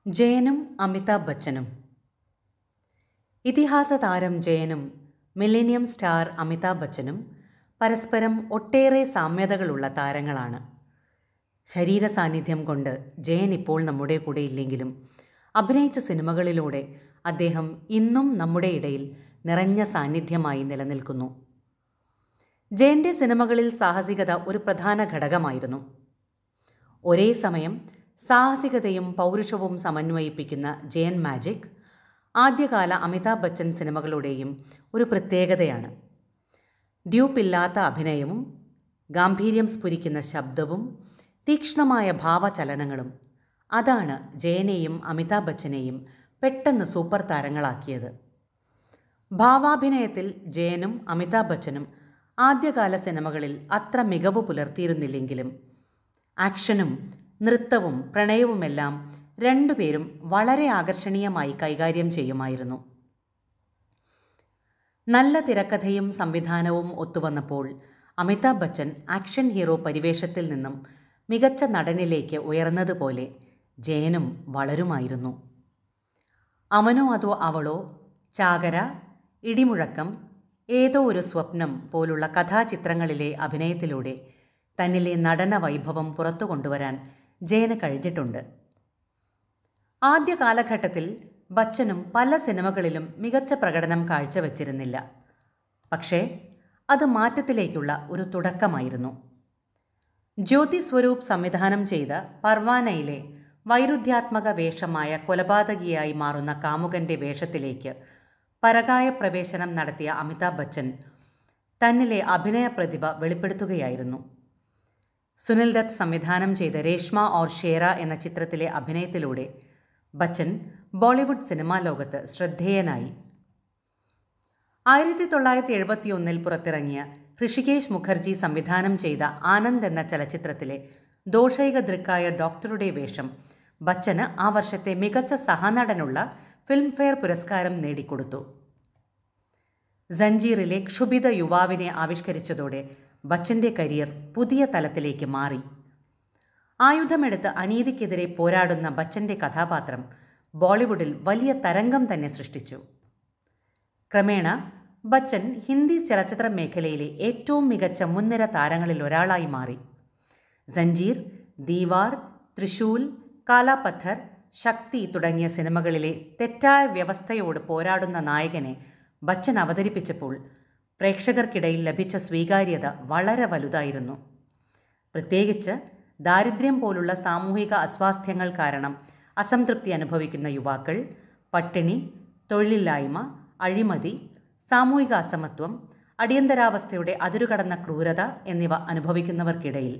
ജയനും അമിതാഭ് ബച്ചനും ഇതിഹാസ താരം ജയനും മില്ലേനിയം സ്റ്റാർ അമിതാഭ് ബച്ചനും പരസ്പരം ഒട്ടേറെ സാമ്യതകളുള്ള താരങ്ങളാണ് ശരീര സാന്നിധ്യം കൊണ്ട് ജയൻ ഇപ്പോൾ നമ്മുടെ കൂടെ ഇല്ലെങ്കിലും അഭിനയിച്ച സിനിമകളിലൂടെ അദ്ദേഹം ഇന്നും നമ്മുടെ ഇടയിൽ നിറഞ്ഞ സാന്നിധ്യമായി നിലനിൽക്കുന്നു ജയൻ്റെ സിനിമകളിൽ സാഹസികത ഒരു പ്രധാന ഘടകമായിരുന്നു ഒരേ സമയം സാഹസികതയും പൗരുഷവും സമന്വയിപ്പിക്കുന്ന ജയൻ മാജിക് ആദ്യകാല അമിതാഭ് ബച്ചൻ സിനിമകളുടെയും ഒരു പ്രത്യേകതയാണ് ഡ്യൂപ്പില്ലാത്ത അഭിനയവും ഗാംഭീര്യം സ്ഫുരിക്കുന്ന ശബ്ദവും തീക്ഷ്ണമായ ഭാവചലനങ്ങളും അതാണ് ജയനെയും അമിതാഭ് ബച്ചനെയും പെട്ടെന്ന് സൂപ്പർ താരങ്ങളാക്കിയത് ഭാവാഭിനയത്തിൽ ജയനും അമിതാഭ് ബച്ചനും ആദ്യകാല സിനിമകളിൽ അത്ര മികവ് പുലർത്തിയിരുന്നില്ലെങ്കിലും ആക്ഷനും നൃത്തവും പ്രണയവുമെല്ലാം രണ്ടുപേരും വളരെ ആകർഷണീയമായി കൈകാര്യം ചെയ്യുമായിരുന്നു നല്ല തിരക്കഥയും സംവിധാനവും ഒത്തുവന്നപ്പോൾ അമിതാഭ് ബച്ചൻ ആക്ഷൻ ഹീറോ പരിവേഷത്തിൽ നിന്നും മികച്ച നടനിലേക്ക് ഉയർന്നതുപോലെ ജയനും വളരുമായിരുന്നു അവനോ അതോ അവളോ ചാകര ഇടിമുഴക്കം ഏതോ ഒരു സ്വപ്നം പോലുള്ള കഥാചിത്രങ്ങളിലെ അഭിനയത്തിലൂടെ തന്നിലെ നടന വൈഭവം പുറത്തു കൊണ്ടുവരാൻ ജയന് കഴിഞ്ഞിട്ടുണ്ട് ആദ്യ കാലഘട്ടത്തിൽ ബച്ചനും പല സിനിമകളിലും മികച്ച പ്രകടനം കാഴ്ചവെച്ചിരുന്നില്ല പക്ഷേ അത് മാറ്റത്തിലേക്കുള്ള ഒരു തുടക്കമായിരുന്നു ജ്യോതി സ്വരൂപ് സംവിധാനം ചെയ്ത പർവാനയിലെ വൈരുദ്ധ്യാത്മക വേഷമായ കൊലപാതകിയായി മാറുന്ന കാമുകന്റെ വേഷത്തിലേക്ക് പരകായ പ്രവേശനം നടത്തിയ അമിതാഭ് ബച്ചൻ തന്നിലെ അഭിനയ പ്രതിഭ വെളിപ്പെടുത്തുകയായിരുന്നു സുനിൽ ദത്ത് സംവിധാനം ചെയ്ത രേഷ്മ ഓർ ഷേര എന്ന ചിത്രത്തിലെ അഭിനയത്തിലൂടെ ബച്ചൻ ബോളിവുഡ് സിനിമാ ലോകത്ത് ശ്രദ്ധേയനായി ആയിരത്തി തൊള്ളായിരത്തി എഴുപത്തിയൊന്നിൽ പുറത്തിറങ്ങിയ ഋഷികേശ് മുഖർജി സംവിധാനം ചെയ്ത ആനന്ദ് എന്ന ചലച്ചിത്രത്തിലെ ദോഷൈക ദൃക്കായ ഡോക്ടറുടെ വേഷം ബച്ചന് ആ വർഷത്തെ മികച്ച സഹനടനുള്ള ഫിലിംഫെയർ പുരസ്കാരം നേടിക്കൊടുത്തു ജഞ്ചീറിലെ ക്ഷുഭിത യുവാവിനെ ആവിഷ്കരിച്ചതോടെ ബച്ചൻ്റെ കരിയർ പുതിയ തലത്തിലേക്ക് മാറി ആയുധമെടുത്ത് അനീതിക്കെതിരെ പോരാടുന്ന ബച്ചൻ്റെ കഥാപാത്രം ബോളിവുഡിൽ വലിയ തരംഗം തന്നെ സൃഷ്ടിച്ചു ക്രമേണ ബച്ചൻ ഹിന്ദി ചലച്ചിത്ര മേഖലയിലെ ഏറ്റവും മികച്ച മുൻനിര താരങ്ങളിൽ ഒരാളായി മാറി ജഞ്ചീർ ദീവാർ ത്രിശൂൽ കാലാപത്ഥർ ശക്തി തുടങ്ങിയ സിനിമകളിലെ തെറ്റായ വ്യവസ്ഥയോട് പോരാടുന്ന നായകനെ ബച്ചൻ അവതരിപ്പിച്ചപ്പോൾ പ്രേക്ഷകർക്കിടയിൽ ലഭിച്ച സ്വീകാര്യത വളരെ വലുതായിരുന്നു പ്രത്യേകിച്ച് ദാരിദ്ര്യം പോലുള്ള സാമൂഹിക അസ്വാസ്ഥ്യങ്ങൾ കാരണം അസംതൃപ്തി അനുഭവിക്കുന്ന യുവാക്കൾ പട്ടിണി തൊഴിലില്ലായ്മ അഴിമതി സാമൂഹിക അസമത്വം അടിയന്തരാവസ്ഥയുടെ അതിരുകടന്ന ക്രൂരത എന്നിവ അനുഭവിക്കുന്നവർക്കിടയിൽ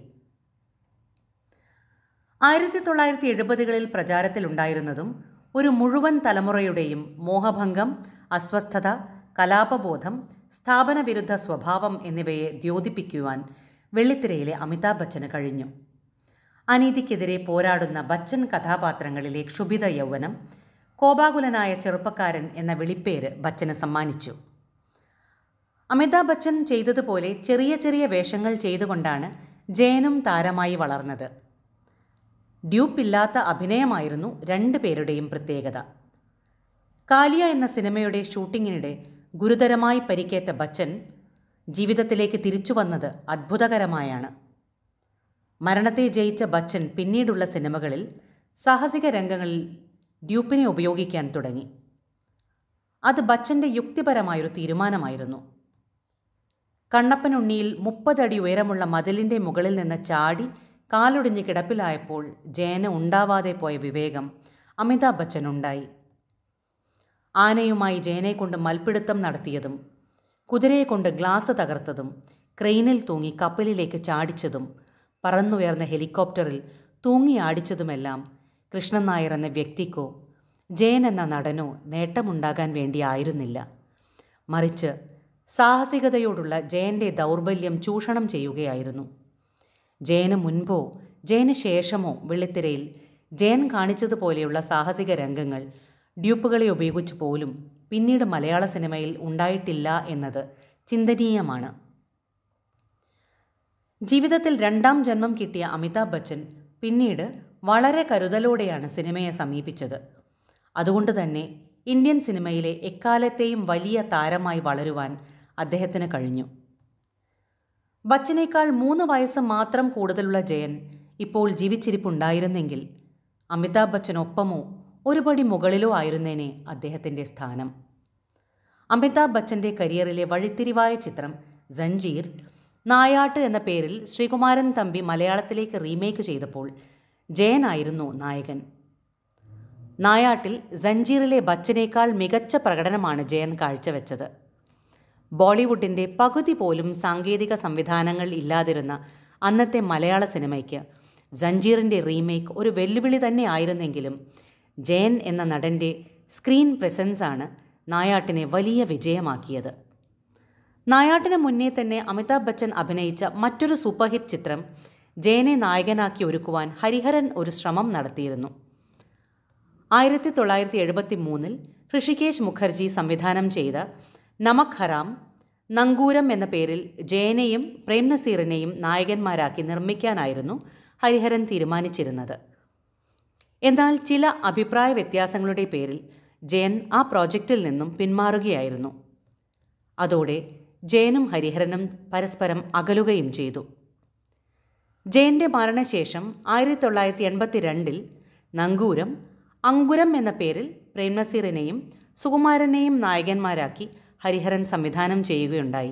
ആയിരത്തി തൊള്ളായിരത്തി എഴുപതുകളിൽ പ്രചാരത്തിലുണ്ടായിരുന്നതും ഒരു മുഴുവൻ തലമുറയുടെയും മോഹഭംഗം അസ്വസ്ഥത കലാപബോധം സ്ഥാപനവിരുദ്ധ സ്വഭാവം എന്നിവയെ ദ്യോതിപ്പിക്കുവാൻ വെള്ളിത്തിരയിലെ അമിതാഭ് ബച്ചന് കഴിഞ്ഞു അനീതിക്കെതിരെ പോരാടുന്ന ബച്ചൻ കഥാപാത്രങ്ങളിലെ ക്ഷുഭിത യൗവനം കോപാകുലനായ ചെറുപ്പക്കാരൻ എന്ന വിളിപ്പേര് ബച്ചന് സമ്മാനിച്ചു അമിതാഭ് ബച്ചൻ ചെയ്തതുപോലെ ചെറിയ ചെറിയ വേഷങ്ങൾ ചെയ്തുകൊണ്ടാണ് ജയനും താരമായി വളർന്നത് ഡ്യൂപ്പില്ലാത്ത അഭിനയമായിരുന്നു രണ്ടു പേരുടെയും പ്രത്യേകത കാലിയ എന്ന സിനിമയുടെ ഷൂട്ടിങ്ങിനിടെ ഗുരുതരമായി പരിക്കേറ്റ ബച്ചൻ ജീവിതത്തിലേക്ക് തിരിച്ചു വന്നത് അത്ഭുതകരമായാണ് മരണത്തെ ജയിച്ച ബച്ചൻ പിന്നീടുള്ള സിനിമകളിൽ സാഹസിക രംഗങ്ങളിൽ ഡ്യൂപ്പിനെ ഉപയോഗിക്കാൻ തുടങ്ങി അത് ബച്ചൻ്റെ യുക്തിപരമായൊരു തീരുമാനമായിരുന്നു കണ്ണപ്പനുണ്ണിയിൽ മുപ്പതടി ഉയരമുള്ള മതിലിൻ്റെ മുകളിൽ നിന്ന് ചാടി കാലൊടിഞ്ഞ് കിടപ്പിലായപ്പോൾ ജയന് ഉണ്ടാവാതെ പോയ വിവേകം അമിതാഭ് ബച്ചനുണ്ടായി ആനയുമായി ജയനെ കൊണ്ട് മൽപ്പിടുത്തം നടത്തിയതും കുതിരയെ കൊണ്ട് ഗ്ലാസ് തകർത്തതും ക്രെയിനിൽ തൂങ്ങി കപ്പലിലേക്ക് ചാടിച്ചതും പറന്നുയർന്ന ഹെലികോപ്റ്ററിൽ തൂങ്ങിയാടിച്ചതുമെല്ലാം കൃഷ്ണൻ നായർ എന്ന വ്യക്തിക്കോ ജയൻ എന്ന നടനോ നേട്ടമുണ്ടാകാൻ വേണ്ടിയായിരുന്നില്ല മറിച്ച് സാഹസികതയോടുള്ള ജയൻ്റെ ദൗർബല്യം ചൂഷണം ചെയ്യുകയായിരുന്നു ജയന് മുൻപോ ജയന് ശേഷമോ വെള്ളിത്തിരയിൽ ജയൻ കാണിച്ചതുപോലെയുള്ള സാഹസിക രംഗങ്ങൾ ഡ്യൂപ്പുകളെ ഉപയോഗിച്ച് പോലും പിന്നീട് മലയാള സിനിമയിൽ ഉണ്ടായിട്ടില്ല എന്നത് ചിന്തനീയമാണ് ജീവിതത്തിൽ രണ്ടാം ജന്മം കിട്ടിയ അമിതാഭ് ബച്ചൻ പിന്നീട് വളരെ കരുതലോടെയാണ് സിനിമയെ സമീപിച്ചത് അതുകൊണ്ട് തന്നെ ഇന്ത്യൻ സിനിമയിലെ എക്കാലത്തെയും വലിയ താരമായി വളരുവാൻ അദ്ദേഹത്തിന് കഴിഞ്ഞു ബച്ചനേക്കാൾ മൂന്ന് വയസ്സ് മാത്രം കൂടുതലുള്ള ജയൻ ഇപ്പോൾ ജീവിച്ചിരിപ്പുണ്ടായിരുന്നെങ്കിൽ അമിതാഭ് ബച്ചനൊപ്പമോ ഒരുപടി മുകളിലോ ആയിരുന്നേനെ അദ്ദേഹത്തിൻ്റെ സ്ഥാനം അമിതാഭ് ബച്ചൻ്റെ കരിയറിലെ വഴിത്തിരിവായ ചിത്രം സഞ്ജീർ നായാട്ട് എന്ന പേരിൽ ശ്രീകുമാരൻ തമ്പി മലയാളത്തിലേക്ക് റീമേക്ക് ചെയ്തപ്പോൾ ജയനായിരുന്നു നായകൻ നായാട്ടിൽ സഞ്ജീറിലെ ബച്ചനേക്കാൾ മികച്ച പ്രകടനമാണ് ജയൻ കാഴ്ചവെച്ചത് ബോളിവുഡിൻ്റെ പകുതി പോലും സാങ്കേതിക സംവിധാനങ്ങൾ ഇല്ലാതിരുന്ന അന്നത്തെ മലയാള സിനിമയ്ക്ക് സഞ്ജീറിൻ്റെ റീമേക്ക് ഒരു വെല്ലുവിളി തന്നെ ആയിരുന്നെങ്കിലും ജയൻ എന്ന നടൻ്റെ സ്ക്രീൻ പ്രസൻസാണ് നായാട്ടിനെ വലിയ വിജയമാക്കിയത് നായാട്ടിന് മുന്നേ തന്നെ അമിതാഭ് ബച്ചൻ അഭിനയിച്ച മറ്റൊരു സൂപ്പർ ഹിറ്റ് ചിത്രം ജയനെ നായകനാക്കി ഒരുക്കുവാൻ ഹരിഹരൻ ഒരു ശ്രമം നടത്തിയിരുന്നു ആയിരത്തി തൊള്ളായിരത്തി എഴുപത്തി മൂന്നിൽ ഋഷികേശ് മുഖർജി സംവിധാനം ചെയ്ത നമക് ഹറാം നങ്കൂരം എന്ന പേരിൽ ജയനെയും പ്രേം നസീറിനെയും നായകന്മാരാക്കി നിർമ്മിക്കാനായിരുന്നു ഹരിഹരൻ തീരുമാനിച്ചിരുന്നത് എന്നാൽ ചില അഭിപ്രായ വ്യത്യാസങ്ങളുടെ പേരിൽ ജയൻ ആ പ്രോജക്റ്റിൽ നിന്നും പിന്മാറുകയായിരുന്നു അതോടെ ജയനും ഹരിഹരനും പരസ്പരം അകലുകയും ചെയ്തു ജയന്റെ മരണശേഷം ആയിരത്തി തൊള്ളായിരത്തി എൺപത്തി രണ്ടിൽ നങ്കൂരം അങ്കുരം എന്ന പേരിൽ പ്രേംനസീറിനെയും സുകുമാരനെയും നായകന്മാരാക്കി ഹരിഹരൻ സംവിധാനം ചെയ്യുകയുണ്ടായി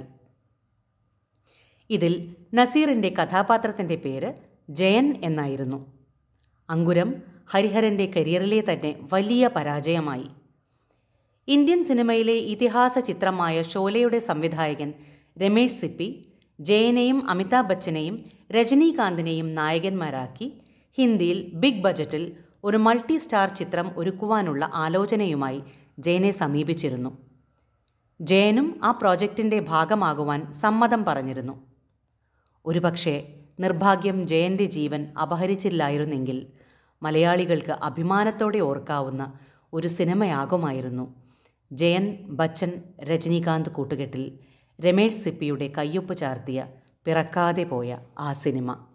ഇതിൽ നസീറിൻ്റെ കഥാപാത്രത്തിൻ്റെ പേര് ജയൻ എന്നായിരുന്നു അങ്കുരം ഹരിഹരൻ്റെ കരിയറിലെ തന്നെ വലിയ പരാജയമായി ഇന്ത്യൻ സിനിമയിലെ ഇതിഹാസ ചിത്രമായ ഷോലയുടെ സംവിധായകൻ രമേഷ് സിപ്പി ജയനെയും അമിതാഭ് ബച്ചനെയും രജനീകാന്തിനെയും നായകന്മാരാക്കി ഹിന്ദിയിൽ ബിഗ് ബജറ്റിൽ ഒരു മൾട്ടി സ്റ്റാർ ചിത്രം ഒരുക്കുവാനുള്ള ആലോചനയുമായി ജയനെ സമീപിച്ചിരുന്നു ജയനും ആ പ്രോജക്റ്റിൻ്റെ ഭാഗമാകുവാൻ സമ്മതം പറഞ്ഞിരുന്നു ഒരുപക്ഷെ നിർഭാഗ്യം ജയൻ്റെ ജീവൻ അപഹരിച്ചില്ലായിരുന്നെങ്കിൽ മലയാളികൾക്ക് അഭിമാനത്തോടെ ഓർക്കാവുന്ന ഒരു സിനിമയാകുമായിരുന്നു ജയൻ ബച്ചൻ രജനീകാന്ത് കൂട്ടുകെട്ടിൽ രമേഷ് സിപ്പിയുടെ കയ്യൊപ്പ് ചാർത്തിയ പിറക്കാതെ പോയ ആ സിനിമ